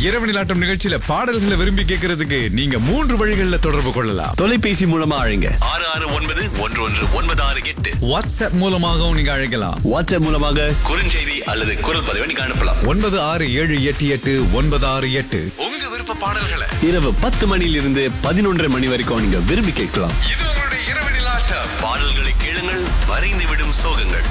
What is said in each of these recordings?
இரவு நிலாட்டம் நிகழ்ச்சியில பாடல்களை விரும்பி கேட்கறதுக்கு நீங்க மூன்று வழிகளில் தொடர்பு கொள்ளலாம் தொலைபேசி மூலமா அழைங்க ஆறு ஆறு ஒன்பது ஒன்று ஒன்று ஒன்பது ஆறு எட்டு வாட்ஸ்அப் மூலமாகவும் நீங்க அழைக்கலாம் வாட்ஸ்அப் மூலமாக குறுஞ்செய்தி அல்லது குரல் பதிவை நீங்க அனுப்பலாம் ஒன்பது ஆறு ஏழு எட்டு எட்டு ஒன்பது ஆறு எட்டு உங்க விருப்ப பாடல்களை இரவு பத்து மணியிலிருந்து பதினொன்றரை மணி வரைக்கும் நீங்க விரும்பி கேட்கலாம் இது உங்களுடைய இரவு நிலாட்டம் பாடல்களை கேளுங்கள் வரைந்து விடும் சோகங்கள்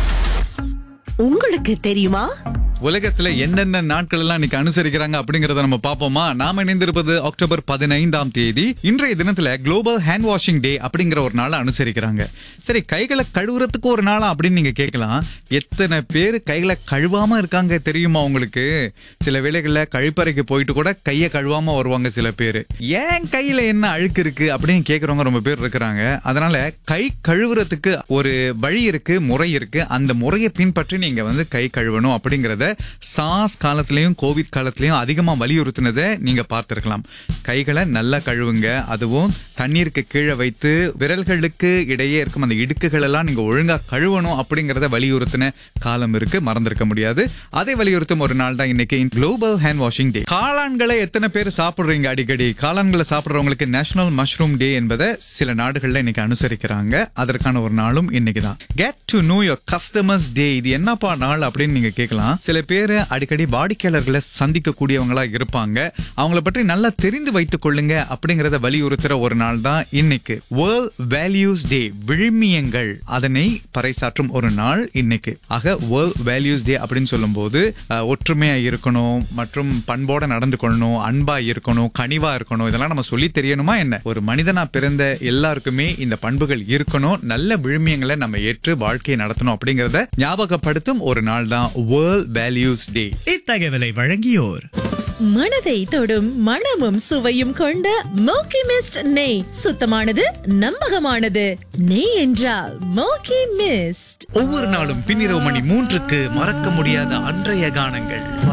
உங்களுக்கு தெரியுமா உலகத்துல என்னென்ன நாட்கள் எல்லாம் இன்னைக்கு அனுசரிக்கிறாங்க அப்படிங்கறத நம்ம பாப்போமா நாம இணைந்திருப்பது அக்டோபர் பதினைந்தாம் தேதி இன்றைய தினத்துல குளோபல் ஹேண்ட் வாஷிங் டே அப்படிங்கிற ஒரு நாளை அனுசரிக்கிறாங்க சரி கைகளை கழுவுறதுக்கு ஒரு நாளா அப்படின்னு நீங்க கேட்கலாம் எத்தனை பேர் கைகளை கழுவாம இருக்காங்க தெரியுமா உங்களுக்கு சில வேளைகள்ல கழிப்பறைக்கு போயிட்டு கூட கையை கழுவாம வருவாங்க சில பேர் ஏன் கையில என்ன அழுக்கு இருக்கு அப்படின்னு கேக்குறவங்க ரொம்ப பேர் இருக்கிறாங்க அதனால கை கழுவுறதுக்கு ஒரு வழி இருக்கு முறை இருக்கு அந்த முறையை பின்பற்றி நீங்க வந்து கை கழுவணும் அப்படிங்கறத சாஸ் காலத்திலயும் கோவிட் காலத்திலயும் அதிகமா வலியுறுத்தினதை நீங்க பார்த்திருக்கலாம் கைகளை நல்லா கழுவுங்க அதுவும் தண்ணீருக்கு கீழே வைத்து விரல்களுக்கு இடையே இருக்கும் அந்த இடுக்குகள் எல்லாம் நீங்க ஒழுங்கா கழுவணும் அப்படிங்கறத வலியுறுத்தின காலம் இருக்கு மறந்திருக்க முடியாது அதை வலியுறுத்தும் ஒரு நாள் தான் இன்னைக்கு குளோபல் ஹேண்ட் வாஷிங் டே காளான்களை எத்தனை பேர் சாப்பிடுறீங்க அடிக்கடி காளான்களை சாப்பிடுறவங்களுக்கு நேஷனல் மஷ்ரூம் டே என்பதை சில நாடுகள்ல இன்னைக்கு அனுசரிக்கிறாங்க அதற்கான ஒரு நாளும் இன்னைக்கு தான் get to know your customers day இது என்னப்பா நாள் அப்படின்னு நீங்க கேட்கலாம் சில பேர் அடிக்கடி வாடிக்கையாளர்களை சந்திக்க கூடியவங்களா இருப்பாங்க அவங்கள பற்றி நல்லா தெரிந்து வைத்துக் கொள்ளுங்க அப்படிங்கறத வலியுறுத்துற ஒரு நாள் தான் இன்னைக்கு வேர்ல்ட் வேல்யூஸ் டே விழுமியங்கள் அதனை பறைசாற்றும் ஒரு நாள் இன்னைக்கு ஆக வேர்ல்ட் வேல்யூஸ் டே அப்படின்னு சொல்லும்போது அஹ், ஒற்றுமையா இருக்கணும் மற்றும் பண்போட நடந்து கொள்ளணும் அன்பா இருக்கணும் கனிவா இருக்கணும் இதெல்லாம் நம்ம சொல்லி தெரியணுமா என்ன ஒரு மனிதனா பிறந்த எல்லாருக்குமே இந்த பண்புகள் இருக்கணும் நல்ல விழுமியங்களை நம்ம ஏற்று வாழ்க்கையை நடத்தணும் அப்படிங்கறத ஞாபகப்படுத்தும் ஒரு நாள் தான் வேர்ல்ட் வேல்யூஸ் டே இத்தகவலை வழங்கியோர் மனதை தொடும் மணமும் சுவையும் கொண்ட மோக்கி மிஸ்ட் நெய் சுத்தமானது நம்பகமானது நெய் என்றால் மோக்கி மிஸ்ட் ஒவ்வொரு நாளும் பின்னிரவு மணி மூன்றுக்கு மறக்க முடியாத அன்றைய கானங்கள்